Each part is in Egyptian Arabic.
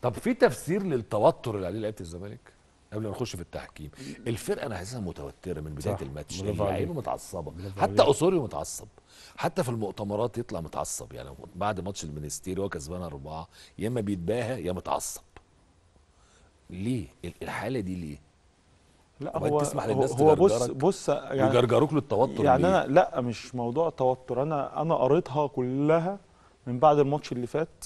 طب في تفسير للتوتر اللي عليه لعيبه الزمالك قبل ما نخش في التحكيم الفرقه انا حاسسها متوتره من بدايه صح، الماتش برافو اللعيبه عليك. متعصبه برافو حتى عليك. اسوريو متعصب حتى في المؤتمرات يطلع متعصب يعني بعد ماتش المنستير وهو كسبان اربعه يا اما بيتباهى يا متعصب ليه ال- الحاله دي ليه لا وبعدين هو تسمح هو, للناس هو بص تجرجرك بص يعني ويجرجروك للتوتر يعني ليه؟ انا لا مش موضوع توتر انا انا قريتها كلها من بعد الماتش اللي فات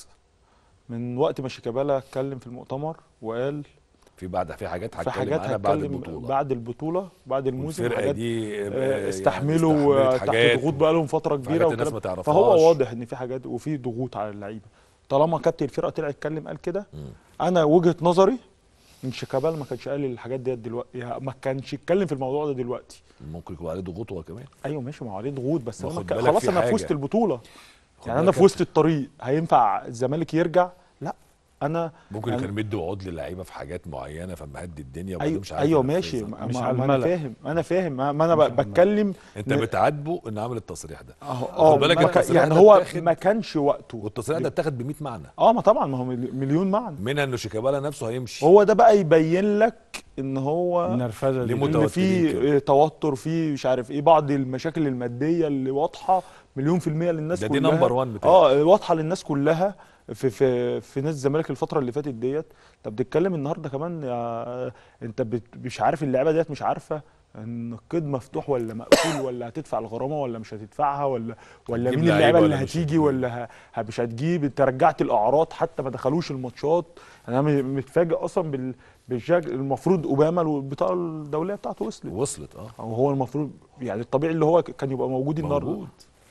من وقت ما شيكابالا اتكلم في المؤتمر وقال في بعد في حاجات في هتكلم حاجات عنها بعد هتكلم البطوله بعد البطوله بعد الموسم الفرقه حاجات دي آه، يعني استحملوا آه، استحملت تحت حاجات ضغوط بقى لهم فتره في كبيره حاجات الناس والكلام ما فهو تعرفهاش. واضح ان في حاجات وفي ضغوط على اللعيبه طالما كابتن الفرقه طلع يتكلم قال كده مم. انا وجهه نظري ان شيكابالا ما كانش قال الحاجات ديت دلوقتي يعني ما كانش يتكلم في الموضوع ده دلوقتي ممكن يكون عليه ضغوط هو كمان ايوه ماشي ما هو عليه ضغوط بس ما انا خد ك- بالك خلاص في انا في حاجة. وسط البطوله خد يعني انا بالك في وسط الطريق هينفع الزمالك يرجع لا انا ممكن يعني- كان مدي وعود للعيبه في حاجات معينه فمهدي الدنيا وبعدين ايوه مش عارف ايوه ينفذها. ماشي ما, مش ما, على ما انا الملأ. فاهم انا فاهم ما, ما انا مش على ب- بتكلم انت ن- بتعاتبه ان عمل التصريح ده اه خد اه بالك ما كان- التصريح يعني ده هو اتاخد- ما كانش وقته والتصريح ده اتاخد ب 100 معنى اه ما طبعا ما هو ملي- مليون معنى منها انه شيكابالا نفسه هيمشي هو ده بقى يبين لك ان هو النرفزه ليه دي مت- ان متوترين في كده. آه، توتر في مش عارف ايه بعض المشاكل الماديه اللي واضحه مليون في الميه للناس ده دي كلها نمبر 1 بتاعي اه واضحه للناس كلها في في في نادي الزمالك الفتره اللي فاتت ديت انت بتتكلم النهارده كمان يا انت بت مش عارف اللعيبه ديت مش عارفه ان القيد مفتوح ولا مقفول ولا هتدفع الغرامه ولا مش هتدفعها ولا ولا هتجيب مين لعيبة اللعيبه اللي ولا مش هتيجي هتجيب؟ ولا ه- مش هتجيب انت رجعت الاعراض حتى ما دخلوش الماتشات انا م- متفاجئ اصلا بال بالشكل المفروض اوباما البطاقه الدوليه بتاعته وصلت وصلت اه او هو المفروض يعني الطبيعي اللي هو كان يبقى موجود النهارده موجود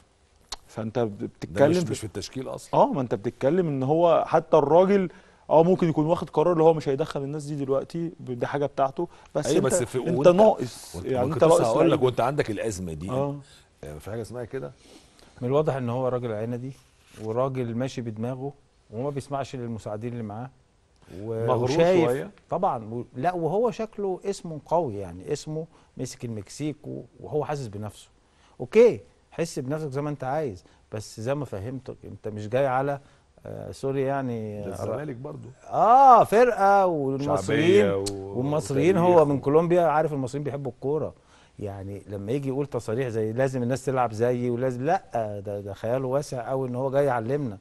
فانت ده بتتكلم مش, في مش في التشكيل اصلا اه ما انت بتتكلم ان هو حتى الراجل اه ممكن يكون واخد قرار اللي هو مش هيدخل الناس دي دلوقتي دي حاجه بتاعته بس أيوة انت بس في- انت وانت- ناقص وانت يعني يعني انت كنت ناقص هقول لك لعيبة. وانت عندك الازمه دي اه آه، في حاجه اسمها كده من الواضح ان هو راجل عندي وراجل ماشي بدماغه وما بيسمعش للمساعدين اللي معاه و- مغرور وشايف شوية؟ طبعا و- لا وهو شكله اسمه قوي يعني اسمه مسك المكسيك و- وهو حاسس بنفسه اوكي حس بنفسك زي ما انت عايز بس زي ما فهمتك انت مش جاي على آه سوري يعني ده آه، الزمالك برضو اه فرقه والمصريين شعبية و- والمصريين وتاريخ هو و- من كولومبيا عارف المصريين بيحبوا الكوره يعني لما يجي يقول تصاريح زي لازم الناس تلعب زيي ولازم لا ده ده خياله واسع قوي ان هو جاي يعلمنا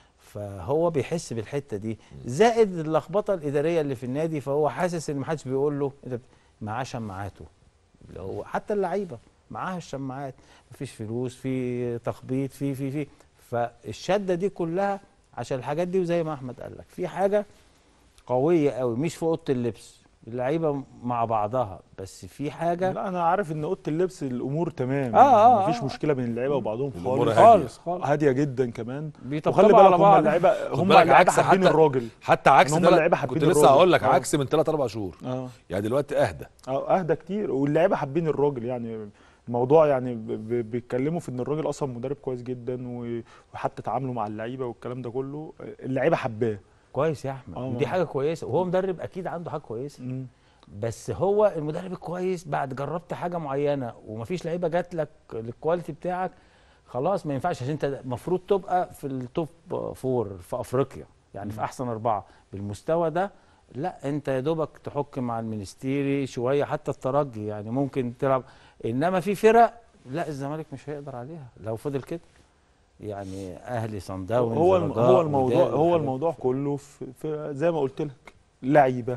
فهو بيحس بالحته دي زائد اللخبطه الاداريه اللي في النادي فهو حاسس ان محدش بيقول له انت بت- معاه شماعاته اللي هو حتى اللعيبه معاها الشماعات مفيش فلوس في تخبيط في في في فالشده دي كلها عشان الحاجات دي وزي ما احمد قال لك في حاجه قويه قوي مش في اوضه اللبس اللعيبه مع بعضها بس في حاجه لا انا عارف ان اوضه اللبس الامور تمام آه، آه، مفيش آه. مشكله بين اللعيبه وبعضهم الأمور خالص هادية. خالص خالص هاديه جدا كمان بيطبطبوا وخلي على بالك هم بعض اللعيبه خد هم بالك اللعيبه عكس حابين حتى- الراجل حتى عكس إن هم ده اللعيبه لا حابين كنت لسه الراجل. هقول لك آه. عكس من 3 4 شهور اه يعني دلوقتي اهدى اه اهدى كتير واللعيبه حابين الراجل يعني الموضوع يعني ب- ب- بيتكلموا في ان الراجل اصلا مدرب كويس جدا و- وحتى تعامله مع اللعيبه والكلام ده كله اللعيبه حباه كويس يا احمد آه. ودي حاجه كويسه وهو مدرب اكيد عنده حاجه كويسه مم. بس هو المدرب الكويس بعد جربت حاجه معينه ومفيش لعيبه جات لك للكواليتي بتاعك خلاص ما ينفعش عشان انت المفروض تبقى في التوب فور في افريقيا يعني في احسن اربعه بالمستوى ده لا انت يا دوبك تحك مع المنستيري شويه حتى الترجي يعني ممكن تلعب انما في فرق لا الزمالك مش هيقدر عليها لو فضل كده يعني اهلي صن داونز هو الم- رجاء، هو الموضوع وداد هو والحاجات الموضوع كله في, في زي ما قلت لك لعيبه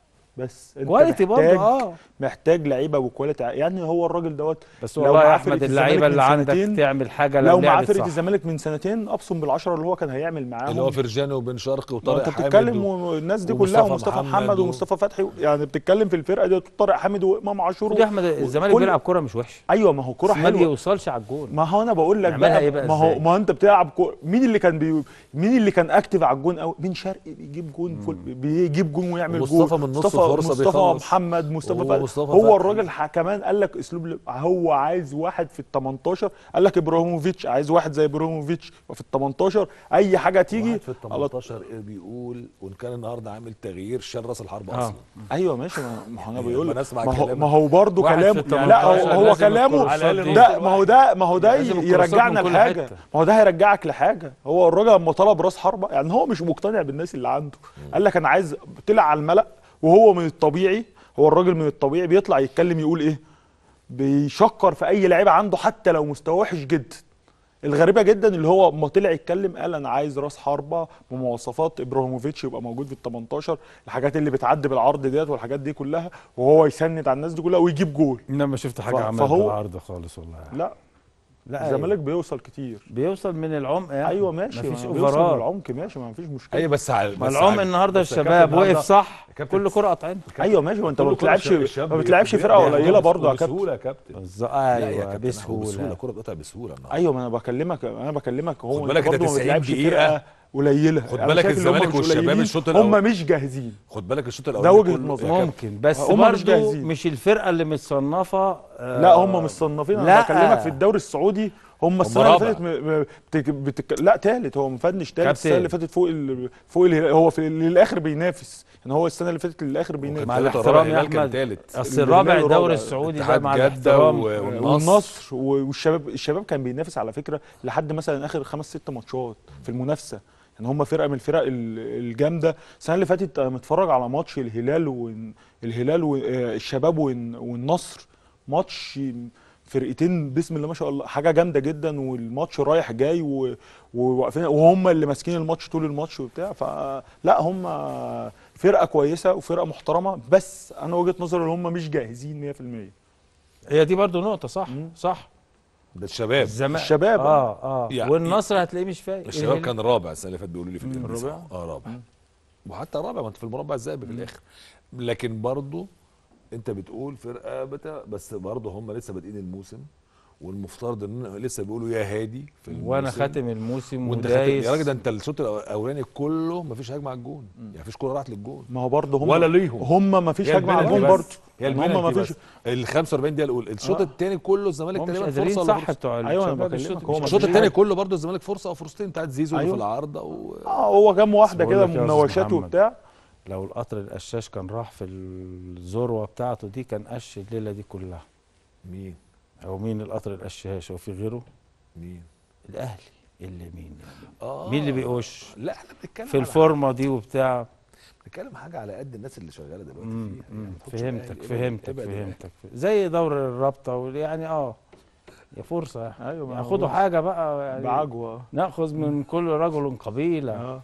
بس انت كواليتي برضه محتاج اه محتاج لعيبه وكواليتي يعني هو الراجل دوت بس لو والله يا معاه احمد فرقة اللعيبه الزمالك اللي من عندك سنتين، تعمل حاجه لو معاه لعبت فرقه صح. الزمالك من سنتين ابصم بالعشره اللي هو كان هيعمل معاهم اللي هو فرجاني وبن شرقي ما وطارق انت حامد بتتكلم و... والناس دي ومصطفى كلها ومصطفى محمد محمد و- ومصطفى فتحي يعني بتتكلم في الفرقه دي طارق حامد وامام عاشور ودي احمد الزمالك كل- بيلعب كوره مش وحشه ايوه ما هو كوره بس ما حلوه بيوصلش على الجول ما هو انا بقول لك نعملها بقى, ايه بقى ما هو ازاي؟ ما هو انت بتلعب كو... مين اللي كان بي... مين اللي كان اكتف على الجون قوي بن شرقي بيجيب جون فل... بيجيب جون ويعمل جول ومصطفى من نص مصطفى فرصة مصطفى بيخلص. محمد مصطفى هو فتحي مصطفى هو فتحي. الراجل ح- كمان قال لك اسلوب ل- هو عايز واحد في ال 18 قال لك ابراهيموفيتش عايز واحد زي ابراهيموفيتش في ال 18 اي حاجه تيجي واحد في ال على 18 إيه بيقول وان كان النهارده عامل تغيير شال راس الحرب آه. اصلا ايوه ماشي ما ما انا يعني بقول لما لك نسمع ما هو كلامك. ما هو برضه واحد في كلامه التمنتاشر لا هو, هو لازم كلامه الكورسات دي. ده ما هو ده ما هو ده لازم الكورسات يرجعنا من كل لحاجه حتة. ما هو ده هيرجعك لحاجه هو الراجل لما طلب راس حربه يعني هو مش مقتنع بالناس اللي عنده قال لك انا عايز طلع على الملأ وهو من الطبيعي هو الراجل من الطبيعي بيطلع يتكلم يقول ايه بيشكر في اي لعيبه عنده حتى لو مستواه وحش جدا الغريبه جدا اللي هو اما طلع يتكلم قال انا عايز راس حربه بمواصفات ابراهيموفيتش يبقى موجود في ال 18 الحاجات اللي بتعدي بالعرض ديت والحاجات دي كلها وهو يسند على الناس دي كلها ويجيب جول انما شفت حاجه ف- عملت فهو- بالعرض خالص والله لا لا الزمالك بيوصل كتير بيوصل من العمق يعني ايوه ماشي مفيش ما بيوصل من اوفرات العمق ماشي ما فيش مشكله ايوه بس على ما بس العمق على- النهارده بس يا كابتن الشباب وقف النهاردة- صح كابتن كل كره قطعين ايوه ماشي ما انت ما كل كرة بتلعبش الشباب- الشباب ما بتلعبش بي- فرقه بياخدوا قليله بس- برضه يا كابتن بسهوله يا كابتن بالظبط لا يا ايوه كابتن بسهوله بسهوله كرة بتقطع بسهوله النهارده ايوه ما انا بكلمك انا بكلمك هو خد بالك انت ده برضه ما 90 بتلعبش دقيقة. فرقه قليله خد أنا بالك شايف إن هم الزمالك مش والشباب قليلين، الشوط هم الأول. مش جاهزين خد بالك الشوط ده الاولاني وجهة كله- نظر. يا كابتن، ممكن بس هم مش برضه جاهزين. مش الفرقه اللي متصنفه آه، لا هم مصنفين انا لا. بكلمك في الدوري السعودي هم السنه اللي رابع. فاتت م... م... بتك... بتك... لا ثالث هو مفنش ثالث كابتن. السنه اللي فاتت فوق ال... فوق الهلال هو في للاخر بينافس يعني هو السنه اللي فاتت للاخر بينافس مع وكان الاحترام يا الهلال كان احمد تالت. اصل الهلال الرابع الرابع. الدوري السعودي ده اتحاد مع جدة الاحترام و- والنصر. والنصر والشباب الشباب كان بينافس على فكره لحد مثلا اخر خمس ست ماتشات في المنافسه يعني هم فرقه من الفرق ال- الجامده السنه اللي فاتت انا متفرج على ماتش الهلال والهلال والشباب والنصر ماتش فرقتين بسم الله ما شاء الله حاجه جامده جدا والماتش رايح جاي و- وواقفين وهم اللي ماسكين الماتش طول الماتش وبتاع فلا هم فرقه كويسه وفرقه محترمه بس انا وجهه نظري ان هم مش جاهزين 100% هي دي برضه نقطه صح صح ده الشباب الزمالك الشباب، اه اه يعني- والنصر هتلاقيه مش فايق الشباب الهلال- كان رابع السنه اللي فاتت بيقولوا لي في الانجليزي رابع؟ اه رابع وحتى رابع ما انت في المربع الذهبي في الاخر لكن برضه انت بتقول فرقه بتا بس برضه هم لسه بادئين الموسم والمفترض ان لسه بيقولوا يا هادي في الموسم وانا خاتم الموسم وانت خاتم ودايس يا راجل ده انت الشوط الاولاني كله ما فيش هجمه على الجون يعني ما فيش كوره راحت للجون ما هو برضه هم ولا ليهم. هم ما فيش هي هجمه على البنالتي الجون بس. برضه هي يعني هم البنالتي ما بس. فيش ال 45 دقيقه الاولى الشوط آه. الثاني كله الزمالك هم مش تقريبا قادرين فرصه ولا صح فرصة. بتوع أيوة، أنا الشباب بكلمك، الشوط هو مش ما الشوط فيش الثاني حاجة. كله برضه الزمالك فرصه او فرصتين بتاعت زيزو اللي أيوة. في العارضه و... اه هو كام واحده بقول كده لك يا أستاذ منوشات محمد. وبتاع لو القطر القشاش كان راح في الذروه بتاعته دي كان قش الليله دي كلها مين او مين القطر القشاش هو في غيره مين الاهلي اللي مين آه. مين اللي بيقش لا احنا بنتكلم في على الفورمه دي وبتاع بنتكلم حاجه على قد الناس اللي شغاله دلوقتي مم، فيها مم، يعني ما تاخدش فهمتك الأهلي، ابعد- فهمتك ابعد الأهلي. فهمتك زي دور الرابطه وال- يعني اه يا فرصه ايوه ما ياخدوا هو حاجه بقى يعني بعجوه ناخذ من كل رجل قبيله اه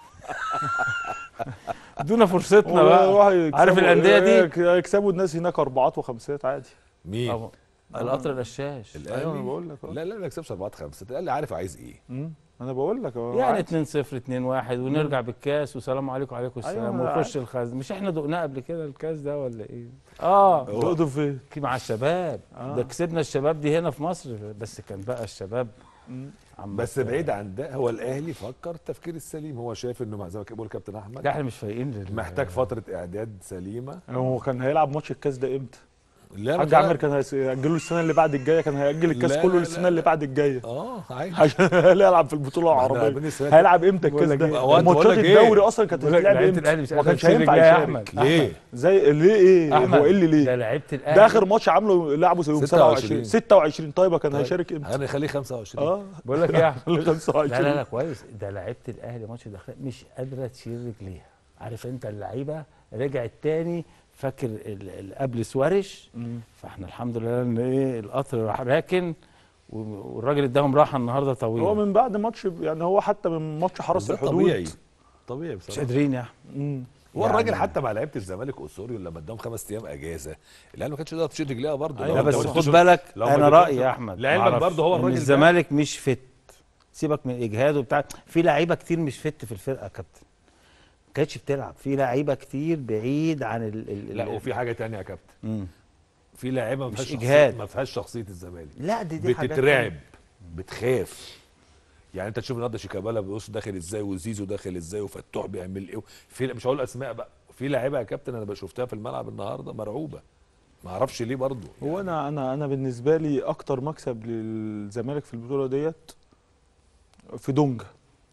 ادونا فرصتنا هو بقى يروحوا يكسبوا- عارف الأندية دي؟ يك- يكسبوا الناس هناك اربعات وخمسات عادي مين أهو، القطر القشاش الاهلي أيوة، أنا بقول لك، آه. لا لا ما يكسبش 4 5 الاهلي عارف عايز ايه مم. انا بقول لك هو يعني عادي. 2 0 2 1 ونرجع بالكاس وسلام عليكم وعليكم السلام أيوة، ونخش الخزن مش احنا دقناه قبل كده الكاس ده ولا ايه؟ اه تقدر فين مع الشباب آه. ده كسبنا الشباب دي هنا في مصر بس كان بقى الشباب مم. عم بس بعيد عن ده هو الاهلي فكر التفكير السليم هو شايف انه مع- زي ما كان بيقول كابتن احمد لا احنا مش فايقين لل- محتاج فتره اعداد سليمه هو كان هيلعب ماتش الكاس ده امتى لا حاج ما عامر كان هيأجله السنه اللي بعد الجايه كان هيأجل الكاس لا، كله لا، للسنه لا، اللي لا. بعد الجايه اه عادي عشان يلعب في البطوله ما احنا العربيه عارفين السنة دي. هيلعب امتى الكاس بقول لك ده إيه؟ هو أنت بقول ماتشات لك إيه؟ الدوري اصلا كانت بقول لك هتتلعب لعيبة امتى الأهلي مش ما قادرة كانش تسيب هينفع رجليها يا يشارك أحمد. ليه زي ليه ايه أحمد، هو ايه اللي ده ليه لعيبه الاهلي ده اخر ماتش عامله لعبه يوم 27 26. 26 طيب كان هيشارك امتى انا خليه 25 اه بقول لك ايه يا أحمد؟ لا 25 لا لا كويس ده لعيبه الاهلي ماتش داخلي مش قادره تشيل رجليها عارف انت اللعيبه رجعت تاني فاكر ال- ال- قبل سوارش مم. فاحنا الحمد لله ان ايه القطر راح راكن و- والراجل اداهم راحه النهارده طويله هو من بعد ماتش يعني هو حتى من ماتش حرس ده الحدود طبيعي طبيعي مش بصراحه قادرين يا احمد مم. هو يعني- الراجل حتى مع لعيبه الزمالك اسوريو لما اداهم خمس ايام اجازه الاهلي ما كانش يقدر تشيل رجليها برضه أيوة، لا لو بس أنت خد قلت شو- بالك لو ما انا اديتهمش- رايي يا احمد لعلمك معرفش، برضه هو إن الراجل ده- الزمالك مش فت سيبك من اجهاد وبتاع في لعيبه كتير مش فت في الفرقه يا كابتن ما كانتش بتلعب في لعيبه كتير بعيد عن ال ال لا ال- وفي حاجه تانية يا كابتن مم. في لاعيبه ما مش فيهاش شخصية- إجهاد. ما فيهاش شخصيه الزمالك لا دي دي حاجات بتترعب بتخاف يعني انت تشوف النهارده شيكابالا بيبص داخل ازاي وزيزو داخل ازاي وفتوح بيعمل ايه في مش هقول اسماء بقى في لعيبه يا كابتن انا شفتها في الملعب النهارده مرعوبه ما اعرفش ليه برضو هو انا انا انا بالنسبه لي اكتر مكسب للزمالك في البطوله ديت في دونجا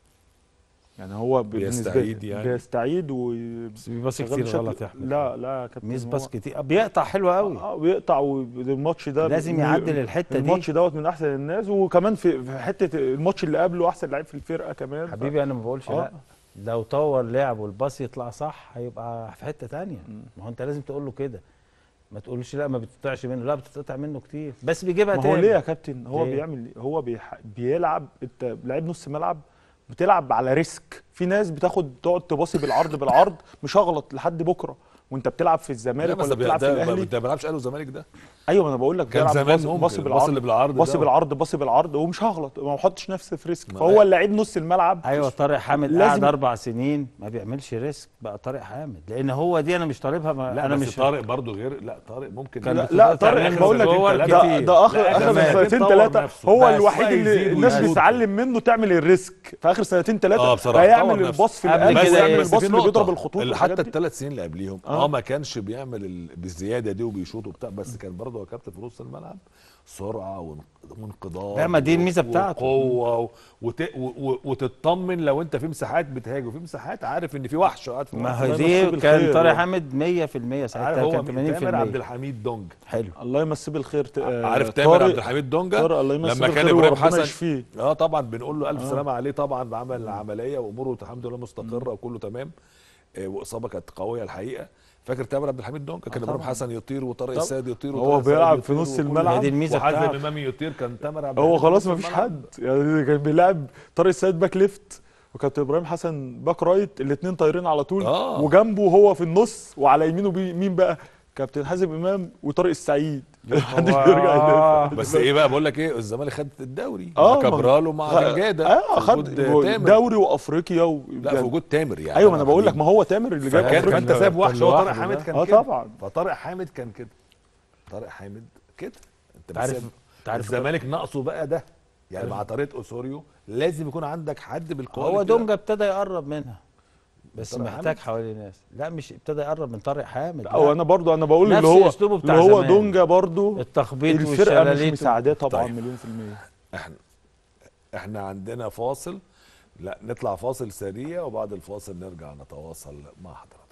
يعني هو بالنسبه لي بيستعيد يعني؟ بيستعيد و بس بيباصي شغال كتير بشكل- غلط يا احمد لا لا يا كابتن ميس هو- باص كتير بيقطع حلو قوي اه بيقطع والماتش ده لازم من- يعدل الحتة دي. الماتش دوت من احسن الناس وكمان في في حته الماتش اللي قبله احسن لعيب في الفرقه كمان ف- حبيبي انا ما بقولش آه. لا لو طور لعب والباص يطلع صح هيبقى في حته تانية مم. ما هو انت لازم تقول له كده ما تقولش لا ما بتقطعش منه لا بتتقطع منه كتير بس بيجيبها ما تاني هو ليه يا كابتن هو ليه؟ بيعمل إيه؟ هو بيح... بيلعب انت لعيب نص ملعب بتلعب على ريسك في ناس بتاخد تقعد تباصي بالعرض بالعرض مش هغلط لحد بكره وانت بتلعب في لا الزمالك بس ولا ده بتلعب في ده الاهلي ده ما بيلعبش اهلي وزمالك ده ايوه ما انا بقول لك كان بيلعب زمان باصي- ممكن باصي الباص بالعرض اللي بالعرض باصي ده. بالعرض باصي بالعرض ومش هغلط ما بحطش نفسي في ريسك ما فهو هي- اللعيب نص الملعب ايوه طارق حامد لازم- قعد اربع سنين ما بيعملش ريسك بقى طارق حامد لان هو دي انا مش طالبها ما لا انا بس مش طارق برضو غير لا طارق ممكن كان لا, بتبقى لا تعمل طارق له بقول لك جوه ده, كتير. ده اخر لا، اخر زمان سنتين طور ثلاثه نفسه. هو بس الوحيد بقى اللي يزيد الناس ويزود. بتتعلم منه تعمل الريسك في اخر سنتين ثلاثه اه بصراحه طور هيعمل نفسه. الباص في قبل القلب كده ويعمل إيه؟ الباص في اللي نقطة. بيضرب الخطوط اللي والحاجات حتى دي. الثلاث سنين اللي قبليهم آه. اه ما كانش بيعمل ال- بالزياده دي وبيشوط وبتاع بس كان برضه يا كابتن في نص الملعب سرعه وانق- وانقضاض لا، ما دي الميزة بتاعته. وقوه و- وت... و... و... وتطمن لو انت في مساحات بتهاجم وفي مساحات عارف ان في وحش قاعد في ما النص. هي الله دي يمسيه كان بالخير طارق يعني. حامد 100% عارف ساعتها هو كان مين؟ تامر عبد 80% الحميد دونج حلو الله يمسيه بالخير ت- آه، عارف تامر طارق- عبد الحميد دونجا طارق الله يمسيه لما كان بالخير ابراهيم وربنا حسن يشفيه اه طبعا بنقول له الف آه. سلامه عليه طبعا عمل عمليه واموره الحمد لله مستقره وكله تمام آه، واصابه كانت قويه الحقيقه فاكر تامر عبد الحميد دونجا كان آه ابراهيم طبعاً. حسن يطير وطارق طب- السيد يطير هو وطارق السيد بيلعب في يطير نص وكل- الملعب. هي دي الميزه وحازم بتاعته امام يطير كان تامر عبد هو الحميد خلاص في ما نص فيش الملعب. حد يعني كان بيلعب طارق السيد باك ليفت وكابتن ابراهيم حسن باك رايت الاثنين طايرين على طول آه. وجنبه هو في النص وعلى يمينه بي- مين بقى كابتن حازم امام وطارق السعيد محدش هو- بيرجع يدافع بس ايه بقى بقول لك ايه الزمالك خد الدوري آه، مع ما- كابرال ومع خ- بنجاده اه في خد وجود تامر دوري وافريقيا و... لا في وجود تامر يعني ايوه ما انا بقول لك ما هو تامر اللي جاب فكان افريقيا فانت سايب وحش هو لوحده طارق حامد ده. كان اه كده طبعا فطارق حامد كان كده طارق حامد كده انت عارف- بس انت عارف الزمالك ناقصه بقى ده يعني مع طريقه اوسوريو لازم يكون عندك حد بالكواليتي هو ده. دونجا ابتدى يقرب منها بس طارق محتاج حامد؟ حوالي ناس لا مش ابتدى يقرب من طارق حامد او لا. انا برضو انا بقول اللي نفس هو أسلوبه بتاع اللي هو زمان. دونجا برضو التخبيط الفرقه مش والشلاليت مساعداه طبعا طيب. مليون في الميه احنا احنا عندنا فاصل لا نطلع فاصل سريع وبعد الفاصل نرجع نتواصل مع حضرتك